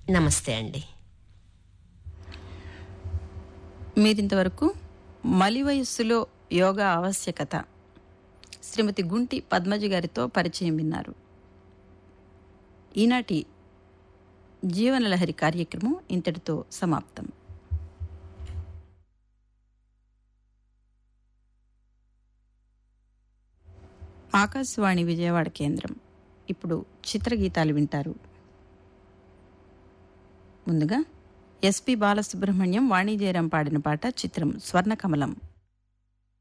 నమస్తే అండి మీరింతవరకు మలి వయస్సులో యోగా ఆవశ్యకత శ్రీమతి గుంటి పద్మజ గారితో పరిచయం విన్నారు ఈనాటి జీవనలహరి కార్యక్రమం ఇంతటితో సమాప్తం ఆకాశవాణి విజయవాడ కేంద్రం ఇప్పుడు చిత్రగీతాలు వింటారు ముందుగా ఎస్పి బాలసుబ్రహ్మణ్యం వాణిజయరాం పాడిన పాట చిత్రం స్వర్ణకమలం